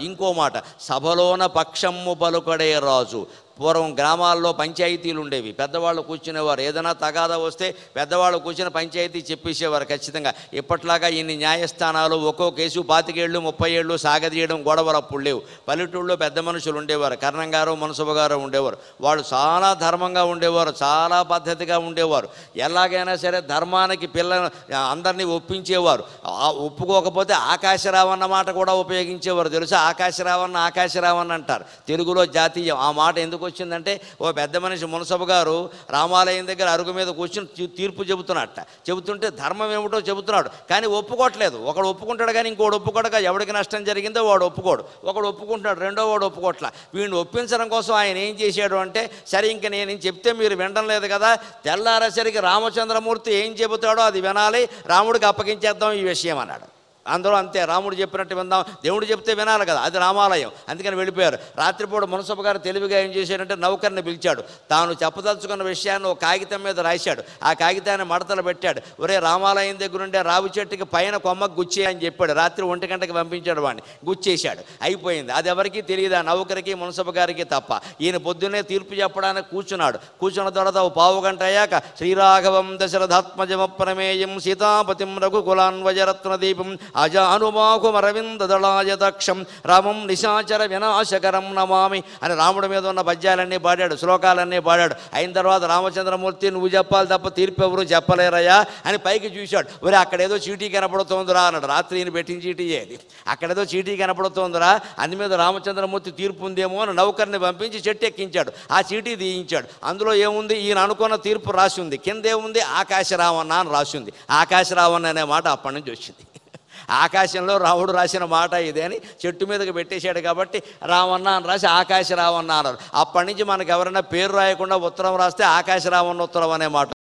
ఇంకో మాట సభలోన పక్షమ్ము పలుకడే రాజు పూర్వం గ్రామాల్లో పంచాయతీలు ఉండేవి పెద్దవాళ్ళు కూర్చునేవారు ఏదైనా తగాదా వస్తే పెద్దవాళ్ళు కూర్చుని పంచాయతీ చెప్పేసేవారు ఖచ్చితంగా ఇప్పట్లాగా ఇన్ని న్యాయస్థానాలు ఒక్కో కేసు పాతికేళ్ళు ముప్పై ఏళ్ళు సాగదీయడం గొడవలు అప్పుడు లేవు పల్లెటూళ్ళలో పెద్ద మనుషులు ఉండేవారు కర్ణం గారు మనసుబ గారు ఉండేవారు వాళ్ళు చాలా ధర్మంగా ఉండేవారు చాలా పద్ధతిగా ఉండేవారు ఎలాగైనా సరే ధర్మానికి పిల్ల అందరినీ ఒప్పించేవారు ఆ ఒప్పుకోకపోతే ఆకాశరావన్న మాట కూడా ఉపయోగించేవారు తెలుసా ఆకాశరావన్న ఆకాశరావన్న అంటారు తెలుగులో జాతీయం ఆ మాట ఎందుకు వచ్చిందంటే ఓ పెద్ద మనిషి మునసబు గారు రామాలయం దగ్గర అరుగు మీద కూర్చుని తీ- తీర్పు చెబుతున్నట్ట చెబుతుంటే ధర్మం ఏమిటో చెబుతున్నాడు కానీ ఒప్పుకోవట్లేదు ఒకడు ఒప్పుకుంటాడు కానీ ఇంకోడు ఒప్పుకోడగా ఎవడికి నష్టం జరిగిందో వాడు ఒప్పుకోడు ఒకడు ఒప్పుకుంటున్నాడు రెండో వాడు ఒప్పుకోట్ల వీడిని ఒప్పించడం కోసం ఆయన ఏం చేశాడు అంటే సరే ఇంక నేను ఏం చెప్తే మీరు వినడం లేదు కదా తెల్లారేసరికి రామచంద్రమూర్తి ఏం చెబుతాడో అది వినాలి రాముడికి అప్పగించేద్దాం ఈ విషయం అన్నాడు అందరూ అంతే రాముడు చెప్పినట్టు విందాం దేవుడు చెప్తే వినాలి కదా అది రామాలయం అందుకని వెళ్ళిపోయారు రాత్రిపూట మునసభ గారు తెలివిగా ఏం చేశాడంటే నౌకర్ని పిలిచాడు తాను చెప్పదలుచుకున్న విషయాన్ని ఒక కాగితం మీద రాశాడు ఆ కాగితాన్ని మడతలు పెట్టాడు ఒరే రామాలయం దగ్గర ఉండే రావి చెట్టుకి పైన కొమ్మకు గుచ్చే అని చెప్పాడు రాత్రి ఒంటి గంటకి పంపించాడు వాడిని గుచ్చేశాడు అయిపోయింది అది ఎవరికీ తెలియదు ఆ నౌకరికి మునసభ గారికి తప్ప ఈయన పొద్దున్నే తీర్పు చెప్పడానికి కూర్చున్నాడు కూర్చున్న తర్వాత ఓ పావు గంట అయ్యాక శ్రీరాఘవం దశరథాత్మజమ ప్రమేయం సీతాపతిం రఘుకులాన్వజరత్న దీపం అజానుబాహుమరవింద దళాయ దక్షం రామం నిశాచర వినాశకరం నమామి అని రాముడి మీద ఉన్న పద్యాలన్నీ పాడాడు శ్లోకాలన్నీ పాడాడు అయిన తర్వాత రామచంద్రమూర్తి నువ్వు చెప్పాలి తప్ప తీర్పు ఎవరు చెప్పలేరయ్యా అని పైకి చూశాడు ఒరే అక్కడేదో చీటీ కనపడుతోందిరా అన్నాడు రాత్రి ఈయన పెట్టిన చీటీ ఏది అక్కడేదో చీటీ కనపడుతోందిరా అందు మీద రామచంద్రమూర్తి తీర్పు ఉందేమో అని నౌకర్ని పంపించి చెట్టు ఎక్కించాడు ఆ చీటీ తీయించాడు అందులో ఏముంది ఈయన అనుకున్న తీర్పు రాసి ఉంది కింద ఏముంది ఆకాశరావణ అని రాసి ఉంది ఆకాశరావణ అనే మాట అప్పటి నుంచి వచ్చింది ఆకాశంలో రాముడు రాసిన మాట ఇదే అని చెట్టు మీదకి పెట్టేశాడు కాబట్టి రావణ అని రాసి ఆకాశ రావణ అన్నారు అప్పటి నుంచి మనకు ఎవరైనా పేరు రాయకుండా ఉత్తరం రాస్తే ఆకాశ రావణ ఉత్తరం అనే మాట